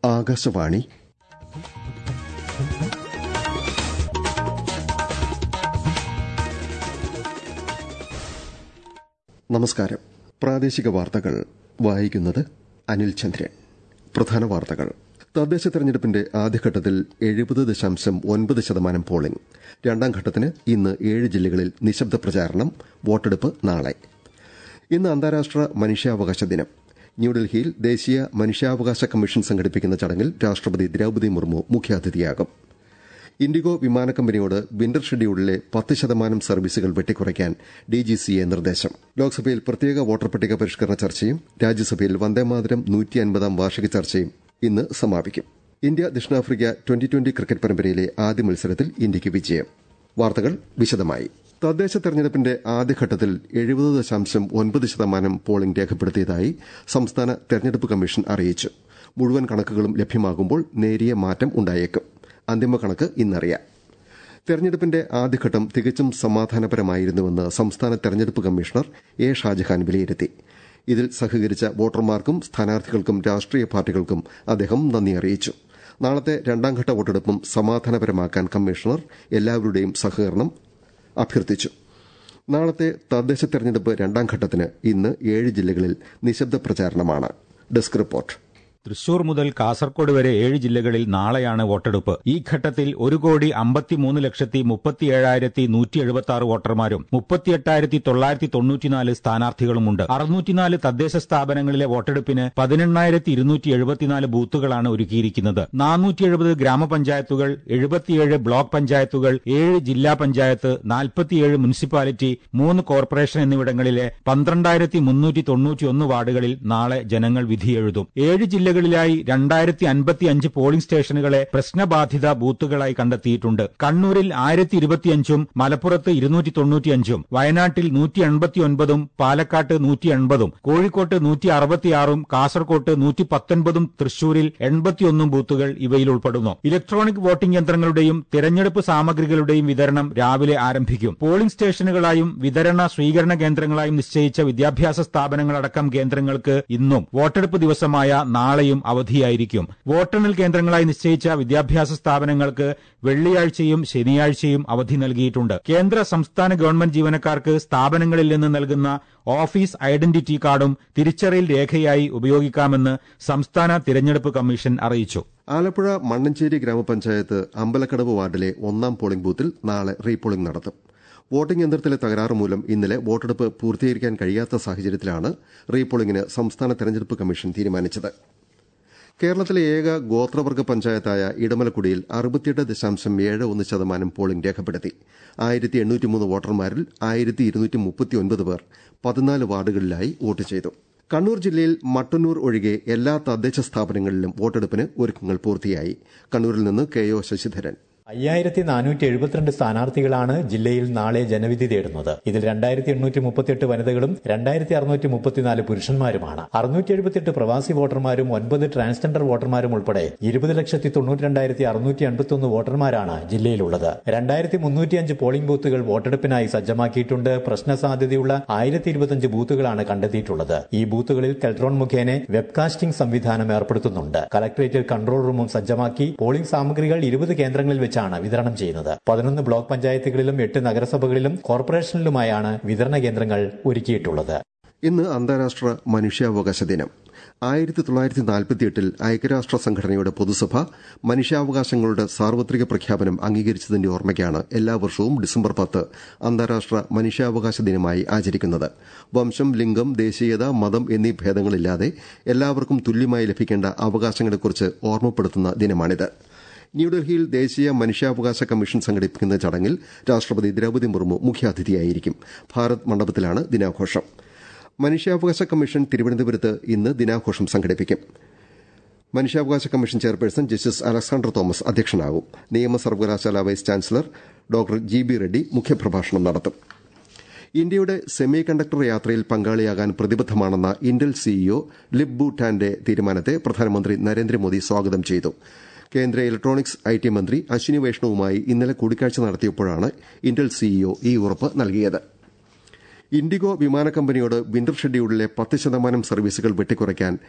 ആകാശവാണി നമസ്കാരം പ്രാദേശിക വാർത്തകൾ വായിക്കുന്നത് അനിൽ ചന്ദ്രൻ പ്രധാന വാർത്തകൾ തദ്ദേശ തെരഞ്ഞെടുപ്പിന്റെ ആദ്യഘട്ടത്തിൽ എഴുപത് ദശാംശം ഒൻപത് ശതമാനം പോളിംഗ് രണ്ടാം ഘട്ടത്തിന് ഇന്ന് ഏഴ് ജില്ലകളിൽ നിശബ്ദ പ്രചാരണം വോട്ടെടുപ്പ് നാളെ ഇന്ന് അന്താരാഷ്ട്ര മനുഷ്യാവകാശ ദിനം ന്യൂഡൽഹിയിൽ ദേശീയ മനുഷ്യാവകാശ കമ്മീഷൻ സംഘടിപ്പിക്കുന്ന ചടങ്ങിൽ രാഷ്ട്രപതി ദ്രൌപദി മുർമു മുഖ്യാതിഥിയാകും ഇൻഡിഗോ വിമാന കമ്പനിയോട് വിന്റർ ഷെഡ്യൂളിലെ പത്ത് ശതമാനം സർവീസുകൾ വെട്ടിക്കുറയ്ക്കാൻ ഡിജിസിഎ നിർദ്ദേശം ലോക്സഭയിൽ പ്രത്യേക വോട്ടർ പട്ടിക പരിഷ്കരണ ചർച്ചയും രാജ്യസഭയിൽ വന്ദേമാതരം നൂറ്റി അൻപതാം വാർഷിക ചർച്ചയും ഇന്ന് സമാപിക്കും ഇന്ത്യ ദക്ഷിണാഫ്രിക്ക ട്വന്റി ട്വന്റി ക്രിക്കറ്റ് പരമ്പരയിലെ ആദ്യ മത്സരത്തിൽ ഇന്ത്യയ്ക്ക് വിജയം വാർത്തകൾ വിശദമായി തദ്ദേശ തെരഞ്ഞെടുപ്പിന്റെ ആദ്യഘട്ടത്തിൽ എഴുപത് ദശാംശം ഒൻപത് ശതമാനം പോളിംഗ് രേഖപ്പെടുത്തിയതായി സംസ്ഥാന തെരഞ്ഞെടുപ്പ് കമ്മീഷൻ അറിയിച്ചു മുഴുവൻ കണക്കുകളും ലഭ്യമാകുമ്പോൾ നേരിയ മാറ്റം ഉണ്ടായേക്കും അന്തിമ കണക്ക് ഇന്നറിയാം തെരഞ്ഞെടുപ്പിന്റെ ആദ്യഘട്ടം തികച്ചും സമാധാനപരമായിരുന്നുവെന്ന് സംസ്ഥാന തെരഞ്ഞെടുപ്പ് കമ്മീഷണർ എ ഷാജഹാൻ വിലയിരുത്തി ഇതിൽ സഹകരിച്ച വോട്ടർമാർക്കും സ്ഥാനാർത്ഥികൾക്കും രാഷ്ട്രീയ പാർട്ടികൾക്കും അദ്ദേഹം നന്ദി അറിയിച്ചു നാളത്തെ രണ്ടാംഘട്ട വോട്ടെടുപ്പും സമാധാനപരമാക്കാൻ കമ്മീഷണർ എല്ലാവരുടെയും സഹകരണം അഭ്യർത്ഥിച്ചു നാളത്തെ തദ്ദേശ തെരഞ്ഞെടുപ്പ് രണ്ടാം ഘട്ടത്തിന് ഇന്ന് ഏഴ് ജില്ലകളിൽ നിശബ്ദ പ്രചാരണമാണ് ഡെസ്ക് റിപ്പോർട്ട് തൃശൂർ മുതൽ കാസർകോട് വരെ ഏഴ് ജില്ലകളിൽ നാളെയാണ് വോട്ടെടുപ്പ് ഈ ഘട്ടത്തിൽ ഒരു കോടി അമ്പത്തിമൂന്ന് ലക്ഷത്തി മുപ്പത്തിയേഴായിരത്തി നൂറ്റി എഴുപത്തി ആറ് വോട്ടർമാരും മുപ്പത്തിയെട്ടായിരത്തി തൊള്ളായിരത്തി തൊണ്ണൂറ്റിനാല് സ്ഥാനാർത്ഥികളുമുണ്ട് അറുന്നൂറ്റിനാല് തദ്ദേശ സ്ഥാപനങ്ങളിലെ വോട്ടെടുപ്പിന് പതിനെണ്ണായിരത്തി ഇരുന്നൂറ്റി എഴുപത്തിനാല് ബൂത്തുകളാണ് ഒരുക്കിയിരിക്കുന്നത് നാനൂറ്റി എഴുപത് ഗ്രാമപഞ്ചായത്തുകൾ എഴുപത്തിയേഴ് ബ്ലോക്ക് പഞ്ചായത്തുകൾ ഏഴ് ജില്ലാ പഞ്ചായത്ത് നാൽപ്പത്തിയേഴ് മുനിസിപ്പാലിറ്റി മൂന്ന് കോർപ്പറേഷൻ എന്നിവിടങ്ങളിലെ പന്ത്രണ്ടായിരത്തി മുന്നൂറ്റി തൊണ്ണൂറ്റിയൊന്ന് വാർഡുകളിൽ നാളെ ജനങ്ങൾ വിധിയെഴുതും ഏഴ് ജില്ലകൾ ജില്ലകളിലായി രണ്ടായിരത്തി അൻപത്തിയഞ്ച് പോളിംഗ് സ്റ്റേഷനുകളെ പ്രശ്നബാധിത ബൂത്തുകളായി കണ്ടെത്തിയിട്ടുണ്ട് കണ്ണൂരിൽ ആയിരത്തി ഇരുപത്തിയഞ്ചും മലപ്പുറത്ത് ഇരുന്നൂറ്റി തൊണ്ണൂറ്റിയഞ്ചും വയനാട്ടിൽ നൂറ്റി എൺപത്തിയൊൻപതും പാലക്കാട്ട് നൂറ്റി എൺപതും കോഴിക്കോട്ട് നൂറ്റി അറുപത്തിയാറും കാസർകോട്ട് നൂറ്റി പത്തൊൻപതും തൃശൂരിൽ എൺപത്തിയൊന്നും ബൂത്തുകൾ ഇവയിൽ ഉൾപ്പെടുന്നു ഇലക്ട്രോണിക് വോട്ടിംഗ് യന്ത്രങ്ങളുടെയും തിരഞ്ഞെടുപ്പ് സാമഗ്രികളുടെയും വിതരണം രാവിലെ ആരംഭിക്കും പോളിംഗ് സ്റ്റേഷനുകളായും വിതരണ സ്വീകരണ കേന്ദ്രങ്ങളായും നിശ്ചയിച്ച വിദ്യാഭ്യാസ സ്ഥാപനങ്ങളടക്കം കേന്ദ്രങ്ങൾക്ക് ഇന്നും വോട്ടെടുപ്പ് ദിവസമായ നാളെ നാളെയും അവധിയായിരിക്കും വോട്ടെണ്ണൽ കേന്ദ്രങ്ങളായി നിശ്ചയിച്ച വിദ്യാഭ്യാസ സ്ഥാപനങ്ങൾക്ക് വെള്ളിയാഴ്ചയും ശനിയാഴ്ചയും അവധി നൽകിയിട്ടുണ്ട് കേന്ദ്ര സംസ്ഥാന ഗവൺമെന്റ് ജീവനക്കാർക്ക് സ്ഥാപനങ്ങളിൽ നിന്ന് നൽകുന്ന ഓഫീസ് ഐഡന്റിറ്റി കാർഡും തിരിച്ചറിയൽ രേഖയായി ഉപയോഗിക്കാമെന്ന് സംസ്ഥാന തിരഞ്ഞെടുപ്പ് കമ്മീഷൻ അറിയിച്ചു ആലപ്പുഴ മണ്ണഞ്ചേരി ഗ്രാമപഞ്ചായത്ത് അമ്പലക്കടവ് വാർഡിലെ ഒന്നാം പോളിംഗ് ബൂത്തിൽ നാളെ റീപോളിംഗ് നടത്തും വോട്ടിംഗ് യന്ത്രത്തിലെ തകരാറ് മൂലം ഇന്നലെ വോട്ടെടുപ്പ് പൂർത്തീകരിക്കാൻ കഴിയാത്ത സാഹചര്യത്തിലാണ് റീപോളിംഗിന് സംസ്ഥാന തെരഞ്ഞെടുപ്പ് കമ്മീഷൻ തീരുമാനിച്ചത് കേരളത്തിലെ ഏക ഗോത്രവർഗ പഞ്ചായത്തായ ഇടമലക്കുടിയിൽ അറുപത്തിയെട്ട് ദശാംശം ഏഴ് ഒന്ന് ശതമാനം പോളിംഗ് രേഖപ്പെടുത്തി ആയിരത്തി എണ്ണൂറ്റിമൂന്ന് വോട്ടർമാരിൽ ആയിരത്തി ഇരുന്നൂറ്റി മുപ്പത്തിയൊൻപത് പേർ പതിനാല് വാർഡുകളിലായി വോട്ട് ചെയ്തു കണ്ണൂർ ജില്ലയിൽ മട്ടന്നൂർ ഒഴികെ എല്ലാ തദ്ദേശ സ്ഥാപനങ്ങളിലും വോട്ടെടുപ്പിന് ഒരുക്കങ്ങൾ പൂർത്തിയായി കണ്ണൂരിൽ നിന്ന് കെ ഒ ശശിധരൻ അയ്യായിരത്തി നാനൂറ്റി എഴുപത്തിരണ്ട് സ്ഥാനാർത്ഥികളാണ് ജില്ലയിൽ നാളെ ജനവിധി തേടുന്നത് ഇതിൽ രണ്ടായിരത്തി എണ്ണൂറ്റി മുപ്പത്തിയെട്ട് വനിതകളും രണ്ടായിരത്തി അറുന്നൂറ്റി മുപ്പത്തിനാല് പുരുഷന്മാരുമാണ് അറുന്നൂറ്റി എഴുപത്തിയെട്ട് പ്രവാസി വോട്ടർമാരും ഒൻപത് ട്രാൻസ്ജെൻഡർ വോട്ടർമാരും ഉൾപ്പെടെ ഇരുപത് ലക്ഷത്തി തൊണ്ണൂറ്റി രണ്ടായിരത്തി അറുന്നൂറ്റി എൺപത്തിയൊന്ന് വോട്ടർമാരാണ് ജില്ലയിലുള്ളത് രണ്ടായിരത്തി മുന്നൂറ്റിയഞ്ച് പോളിംഗ് ബൂത്തുകൾ വോട്ടെടുപ്പിനായി സജ്ജമാക്കിയിട്ടുണ്ട് പ്രശ്ന സാധ്യതയുള്ള ആയിരത്തി ഇരുപത്തിയഞ്ച് ബൂത്തുകളാണ് കണ്ടെത്തിയിട്ടുള്ളത് ഈ ബൂത്തുകളിൽ കെൽട്രോൺ മുഖേന വെബ്കാസ്റ്റിംഗ് സംവിധാനം ഏർപ്പെടുത്തുന്നുണ്ട് കലക്ടറേറ്റിൽ കൺട്രോൾ റൂമും സജ്ജമാക്കി പോളിംഗ് സാമഗ്രികൾ ഇരുപത് കേന്ദ്രങ്ങളിൽ വെച്ച് വെച്ചാണ് വിതരണം ചെയ്യുന്നത് പതിനൊന്ന് ബ്ലോക്ക് പഞ്ചായത്തുകളിലും എട്ട് നഗരസഭകളിലും കോർപ്പറേഷനിലുമായാണ് വിതരണ കേന്ദ്രങ്ങൾ ഒരുക്കിയിട്ടുള്ളത് ഇന്ന് അന്താരാഷ്ട്ര മനുഷ്യാവകാശ ദിനം ആയിരത്തി തൊള്ളായിരത്തി നാൽപ്പത്തിയെട്ടിൽ ഐക്യരാഷ്ട്ര സംഘടനയുടെ പൊതുസഭ മനുഷ്യാവകാശങ്ങളുടെ സാർവത്രിക പ്രഖ്യാപനം അംഗീകരിച്ചതിന്റെ ഓർമ്മയ്ക്കാണ് എല്ലാ വർഷവും ഡിസംബർ പത്ത് അന്താരാഷ്ട്ര മനുഷ്യാവകാശ ദിനമായി ആചരിക്കുന്നത് വംശം ലിംഗം ദേശീയത മതം എന്നീ ഭേദങ്ങളില്ലാതെ എല്ലാവർക്കും തുല്യമായി ലഭിക്കേണ്ട അവകാശങ്ങളെക്കുറിച്ച് ഓർമ്മപ്പെടുത്തുന്ന ദിനമാണിത് ന്യൂഡൽഹിയിൽ ദേശീയ മനുഷ്യാവകാശ കമ്മീഷൻ സംഘടിപ്പിക്കുന്ന ചടങ്ങിൽ രാഷ്ട്രപതി ദ്രൌപദി മുർമു മുഖ്യാതിഥിയായിരിക്കും ഭാരത് മണ്ഡപത്തിലാണ് ദിനാഘോഷം മനുഷ്യാവകാശ കമ്മീഷൻ തിരുവനന്തപുരത്ത് ഇന്ന് ദിനാഘോഷം സംഘടിപ്പിക്കും മനുഷ്യാവകാശ commission chairperson justice Alexander Thomas അധ്യക്ഷനാകും നിയമ സർവകലാശാല vice chancellor doctor G B Reddy മുഖ്യപ്രഭാഷണം നടത്തും ഇന്ത്യയുടെ സെമി കണ്ടക്ടർ യാത്രയിൽ പങ്കാളിയാകാൻ പ്രതിബദ്ധമാണെന്ന ഇന്റൽ സിഇഒ ലിബ് ബൂട്ടാന്റെ തീരുമാനത്തെ പ്രധാനമന്ത്രി നരേന്ദ്രമോദി സ്വാഗതം ചെയ്തു കേന്ദ്ര ഇലക്ട്രോണിക്സ് ഐ ടി മന്ത്രി അശ്വിനി വൈഷ്ണവുമായി ഇന്നലെ കൂടിക്കാഴ്ച നടത്തിയപ്പോഴാണ് ഇന്റൽ സിഇഒ ഈ ഉറപ്പ് നൽകിയത് ഇൻഡിഗോ വിമാന കമ്പനിയോട് വിന്റർ ഷെഡ്യൂളിലെ പത്ത് ശതമാനം സർവീസുകൾ വെട്ടിക്കുറയ്ക്കാൻ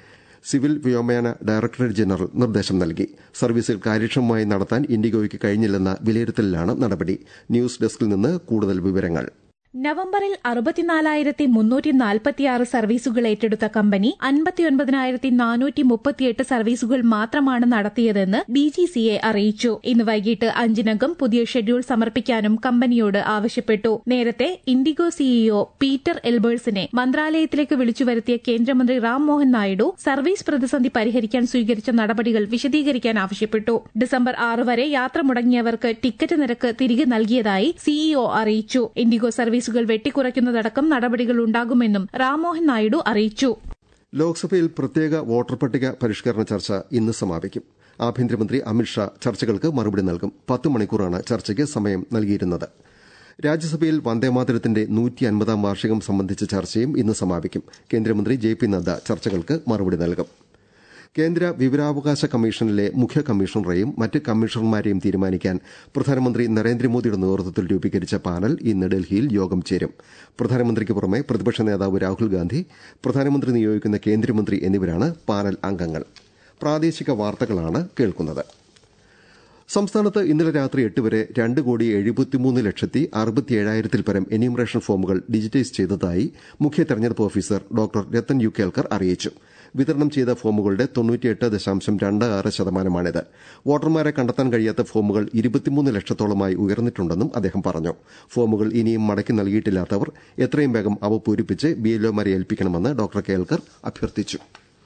സിവിൽ വ്യോമയാന ഡയറക്ടറേറ്റ് ജനറൽ നിർദ്ദേശം നൽകി സർവീസുകൾ കാര്യക്ഷമമായി നടത്താൻ ഇൻഡിഗോയ്ക്ക് കഴിഞ്ഞില്ലെന്ന വിലയിരുത്തലിലാണ് നടപടി ന്യൂസ് ഡെസ്കിൽ നിന്ന് കൂടുതൽ വിവരങ്ങൾ നവംബറിൽ അറുപത്തിനാലായിരത്തി മുന്നൂറ്റി നാൽപ്പത്തിയാറ് സർവീസുകൾ ഏറ്റെടുത്ത കമ്പനി അൻപത്തിയൊൻപതിനായിരത്തി നാനൂറ്റി മുപ്പത്തിയെട്ട് സർവീസുകൾ മാത്രമാണ് നടത്തിയതെന്ന് ഡിജിസിഎ അറിയിച്ചു ഇന്ന് വൈകിട്ട് അഞ്ചിനകം പുതിയ ഷെഡ്യൂൾ സമർപ്പിക്കാനും കമ്പനിയോട് ആവശ്യപ്പെട്ടു നേരത്തെ ഇൻഡിഗോ സിഇഒ പീറ്റർ എൽബേഴ്സിനെ മന്ത്രാലയത്തിലേക്ക് വിളിച്ചുവരുത്തിയ കേന്ദ്രമന്ത്രി റാം മോഹൻ നായിഡു സർവീസ് പ്രതിസന്ധി പരിഹരിക്കാൻ സ്വീകരിച്ച നടപടികൾ വിശദീകരിക്കാൻ ആവശ്യപ്പെട്ടു ഡിസംബർ ആറ് വരെ യാത്ര മുടങ്ങിയവർക്ക് ടിക്കറ്റ് നിരക്ക് തിരികെ നൽകിയതായി സിഇഒ അറിയിച്ചു ഇൻഡിഗോ സർവീസ് സർവീസുകൾ വെട്ടിക്കുറയ്ക്കുന്നതടക്കം നടപടികൾ ഉണ്ടാകുമെന്നും റാംമോഹൻ നായിഡു അറിയിച്ചു ലോക്സഭയിൽ പ്രത്യേക വോട്ടർ പട്ടിക പരിഷ്കരണ ചർച്ച ഇന്ന് സമാപിക്കും ആഭ്യന്തരമന്ത്രി അമിത്ഷാ ചർച്ചകൾക്ക് മറുപടി നൽകും പത്ത് മണിക്കൂറാണ് ചർച്ചയ്ക്ക് സമയം നൽകിയിരുന്നത് രാജ്യസഭയിൽ വന്ദേമാതരത്തിന്റെ നൂറ്റി അൻപതാം വാർഷികം സംബന്ധിച്ച ചർച്ചയും ഇന്ന് സമാപിക്കും കേന്ദ്രമന്ത്രി ജെ പി നദ്ദ ചർച്ചകൾക്ക് മറുപടി നൽകും കേന്ദ്ര വിവരാവകാശ കമ്മീഷനിലെ മുഖ്യ കമ്മീഷണറെയും മറ്റ് കമ്മീഷണർമാരെയും തീരുമാനിക്കാൻ പ്രധാനമന്ത്രി നരേന്ദ്രമോദിയുടെ നേതൃത്വത്തിൽ രൂപീകരിച്ച പാനൽ ഇന്ന് ഡൽഹിയിൽ യോഗം ചേരും പ്രധാനമന്ത്രിക്ക് പുറമെ പ്രതിപക്ഷ നേതാവ് രാഹുൽ ഗാന്ധി പ്രധാനമന്ത്രി നിയോഗിക്കുന്ന കേന്ദ്രമന്ത്രി എന്നിവരാണ് പാനൽ അംഗങ്ങൾ പ്രാദേശിക വാർത്തകളാണ് കേൾക്കുന്നത് സംസ്ഥാനത്ത് ഇന്നലെ രാത്രി എട്ട് വരെ രണ്ട് കോടി എഴുപത്തിമൂന്ന് ലക്ഷത്തി അറുപത്തിയേഴായിരത്തിൽ പരം എന്യൂമറേഷൻ ഫോമുകൾ ഡിജിറ്റൈസ് ചെയ്തതായി മുഖ്യ തെരഞ്ഞെടുപ്പ് officer doctor Rathan U Kelkar അറിയിച്ചു വിതരണം ചെയ്ത ഫോമുകളുടെ തൊണ്ണൂറ്റിയെട്ട് ദശാംശം രണ്ട് ആറ് ശതമാനമാണിത് വോട്ടർമാരെ കണ്ടെത്താൻ കഴിയാത്ത ഫോമുകൾ ഇരുപത്തിമൂന്ന് ലക്ഷത്തോളമായി ഉയർന്നിട്ടുണ്ടെന്നും അദ്ദേഹം പറഞ്ഞു ഫോമുകൾ ഇനിയും മടക്കി നൽകിയിട്ടില്ലാത്തവർ എത്രയും വേഗം അവ പൂരിപ്പിച്ച് ബിഎൽഒമാരെ ഏൽപ്പിക്കണമെന്ന് ഡോക്ടർ കേൽക്കർ അഭ്യർത്ഥിച്ചു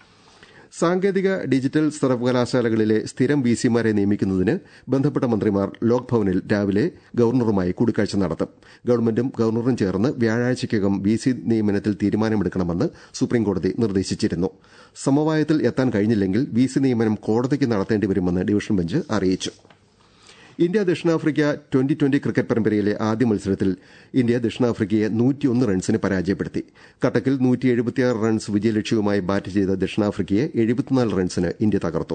സാങ്കേതിക ഡിജിറ്റൽ സർവകലാശാലകളിലെ സ്ഥിരം വിസിമാരെ നിയമിക്കുന്നതിന് ബന്ധപ്പെട്ട മന്ത്രിമാർ ലോക്ഭവനിൽ രാവിലെ ഗവർണറുമായി കൂടിക്കാഴ്ച നടത്തും ഗവൺമെന്റും ഗവർണറും ചേർന്ന് വ്യാഴാഴ്ചയ്ക്കകം വിസി നിയമനത്തിൽ തീരുമാനമെടുക്കണമെന്ന് സുപ്രീംകോടതി നിർദ്ദേശിച്ചിരുന്നു സമവായത്തിൽ എത്താൻ കഴിഞ്ഞില്ലെങ്കിൽ വിസി നിയമനം കോടതിക്ക് നടത്തേണ്ടിവരുമെന്ന് ഡിവിഷൻ ബെഞ്ച് അറിയിച്ചു ഇന്ത്യ ദക്ഷിണാഫ്രിക്ക ട്വന്റി ട്വന്റി ക്രിക്കറ്റ് പരമ്പരയിലെ ആദ്യ മത്സരത്തിൽ ഇന്ത്യ ദക്ഷിണാഫ്രിക്കയെ നൂറ്റിയൊന്ന് റൺസിന് പരാജയപ്പെടുത്തി കട്ടക്കിൽ നൂറ്റി എഴുപത്തിയാറ് റൺസ് വിജയലക്ഷ്യവുമായി ബാറ്റ് ചെയ്ത ദക്ഷിണാഫ്രിക്കയെ എഴുപത്തിനാല് റൺസിന് ഇന്ത്യ തകർത്തു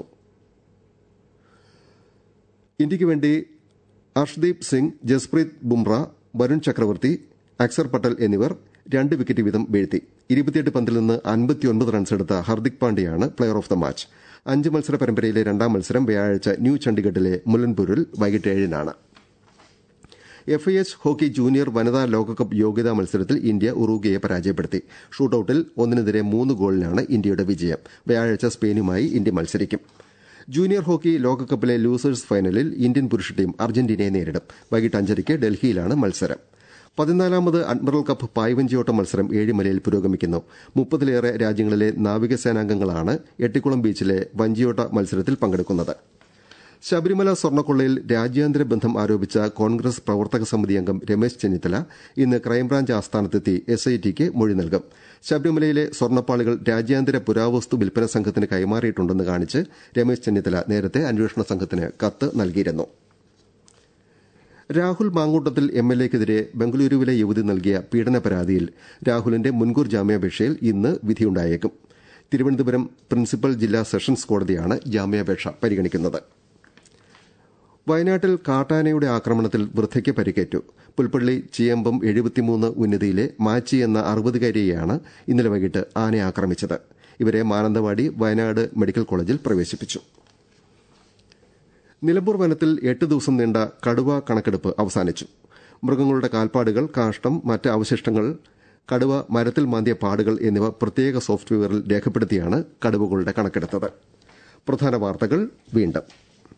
ഇന്ത്യയ്ക്ക് വേണ്ടി അർഷ്ദീപ് സിംഗ് ജസ്പ്രീത് ബുംറ വരുൺ ചക്രവർത്തി അക്സർ പട്ടേൽ എന്നിവർ രണ്ട് വിക്കറ്റ് വീതം വീഴ്ത്തി ഇരുപത്തിയെട്ട് പന്തിൽ നിന്ന് അൻപത്തിയൊൻപത് റൺസ് എടുത്ത ഹർദിക് പാണ്ഡ്യയാണ് പ്ലെയർ ഓഫ് ദ മാച്ച് അഞ്ച് മത്സര പരമ്പരയിലെ രണ്ടാം മത്സരം വ്യാഴാഴ്ച ന്യൂ ചണ്ഡിഗഡിലെ മുലൻപൂരിൽ വൈകിട്ട് ഏഴിനാണ് F I H hockey junior വനിതാ ലോകകപ്പ് യോഗ്യതാ മത്സരത്തിൽ ഇന്ത്യ ഉറുഗയെ പരാജയപ്പെടുത്തി ഷൂട്ടൌട്ടിൽ ഒന്നിനെതിരെ മൂന്ന് ഗോളിനാണ് ഇന്ത്യയുടെ വിജയം വ്യാഴാഴ്ച സ്പെയിനുമായി ഇന്ത്യ മത്സരിക്കും ജൂനിയർ ഹോക്കി ലോകകപ്പിലെ ലൂസേഴ്സ് ഫൈനലിൽ ഇന്ത്യൻ പുരുഷ ടീം അർജന്റീനയെ നേരിടും വൈകിട്ട് അഞ്ചരയ്ക്ക് ഡൽഹിയിലാണ് മത്സരം പതിനാലാമത് അഡ്മിറൽ കപ്പ് പായ്വഞ്ചിയോട്ട മത്സരം ഏഴിമലയിൽ പുരോഗമിക്കുന്നു മുപ്പതിലേറെ രാജ്യങ്ങളിലെ നാവികസേനാംഗങ്ങളാണ് എട്ടിക്കുളം ബീച്ചിലെ വഞ്ചിയോട്ട മത്സരത്തിൽ പങ്കെടുക്കുന്നത് ശബരിമല സ്വർണ്ണക്കൊള്ളയിൽ രാജ്യാന്തര ബന്ധം ആരോപിച്ച കോൺഗ്രസ് പ്രവർത്തക സമിതി അംഗം രമേശ് ചെന്നിത്തല ഇന്ന് ക്രൈംബ്രാഞ്ച് ആസ്ഥാനത്തെത്തി എസ്ഐടിക്ക് മൊഴി നൽകും ശബരിമലയിലെ സ്വർണ്ണപ്പാളികൾ രാജ്യാന്തര പുരാവസ്തു വിൽപ്പന സംഘത്തിന് കൈമാറിയിട്ടുണ്ടെന്ന് കാണിച്ച് രമേശ് ചെന്നിത്തല നേരത്തെ അന്വേഷണ സംഘത്തിന് കത്ത് നൽകിയിരുന്നു രാഹുൽ മാങ്കൂട്ടത്തിൽ എം എൽ എക്കെതിരെ ബംഗളൂരുവിലെ യുവതി നൽകിയ പീഡന പരാതിയിൽ രാഹുലിന്റെ മുൻകൂർ ജാമ്യാപേക്ഷയിൽ ഇന്ന് വിധിയുണ്ടായേക്കും തിരുവനന്തപുരം പ്രിൻസിപ്പൽ ജില്ലാ സെഷൻസ് കോടതിയാണ് ജാമ്യാപേക്ഷ പരിഗണിക്കുന്നത് വയനാട്ടിൽ കാട്ടാനയുടെ ആക്രമണത്തിൽ വൃദ്ധയ്ക്ക് പരിക്കേറ്റു പുൽപ്പള്ളി ചിയമ്പം എഴുപത്തിമൂന്ന് ഉന്നതിയിലെ മാച്ചി എന്ന അറുപതുകാരിയെയാണ് ഇന്നലെ വൈകിട്ട് ആന ആക്രമിച്ചത് ഇവരെ മാനന്തവാടി വയനാട് മെഡിക്കൽ കോളേജിൽ പ്രവേശിപ്പിച്ചു നിലമ്പൂർ വനത്തിൽ എട്ട് ദിവസം നീണ്ട കടുവ കണക്കെടുപ്പ് അവസാനിച്ചു മൃഗങ്ങളുടെ കാൽപ്പാടുകൾ കാഷ്ടം മറ്റ് അവശിഷ്ടങ്ങൾ കടുവ മരത്തിൽ മാന്തിയ പാടുകൾ എന്നിവ പ്രത്യേക സോഫ്റ്റ്വെയറിൽ രേഖപ്പെടുത്തിയാണ് കടുവകളുടെ കണക്കെടുത്തത് പ്രധാന വാർത്തകൾ വീണ്ടും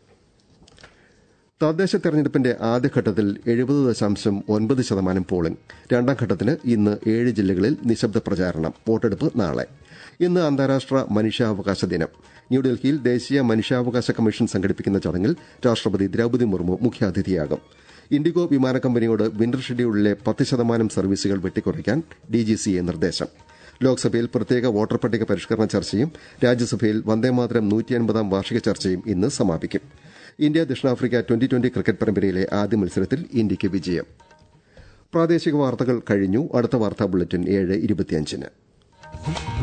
തദ്ദേശ തെരഞ്ഞെടുപ്പിന്റെ ആദ്യഘട്ടത്തിൽ എഴുപത് ദശാംശം ഒൻപത് ശതമാനം പോളിംഗ് രണ്ടാം ഘട്ടത്തിന് ഇന്ന് ഏഴ് ജില്ലകളിൽ നിശബ്ദ പ്രചാരണം വോട്ടെടുപ്പ് നാളെ ഇന്ന് അന്താരാഷ്ട്ര മനുഷ്യാവകാശ ദിനം ന്യൂഡൽഹിയിൽ ദേശീയ മനുഷ്യാവകാശ കമ്മീഷൻ സംഘടിപ്പിക്കുന്ന ചടങ്ങിൽ രാഷ്ട്രപതി ദ്രൌപദി മുർമു മുഖ്യാതിഥിയാകും ഇൻഡിഗോ വിമാന കമ്പനിയോട് വിന്റർ ഷെഡ്യൂളിലെ പത്ത് ശതമാനം സർവീസുകൾ വെട്ടിക്കുറയ്ക്കാൻ ഡിജിസിഎ നിർദ്ദേശം ലോക്സഭയിൽ പ്രത്യേക വോട്ടർ പട്ടിക പരിഷ്കരണ ചർച്ചയും രാജ്യസഭയിൽ വന്ദേമാതരം നൂറ്റിയൻപതാം വാർഷിക ചർച്ചയും ഇന്ന് സമാപിക്കും ഇന്ത്യ ദക്ഷിണാഫ്രിക്ക ട്വന്റി ട്വന്റി ക്രിക്കറ്റ് പരമ്പരയിലെ ആദ്യ മത്സരത്തിൽ ഇന്ത്യയ്ക്ക് വിജയം പ്രാദേശിക വാർത്തകൾ കഴിഞ്ഞു അടുത്ത വാർത്താ ബുള്ളറ്റിൻ ഏഴ് ഇരുപത്തിയഞ്ചിന്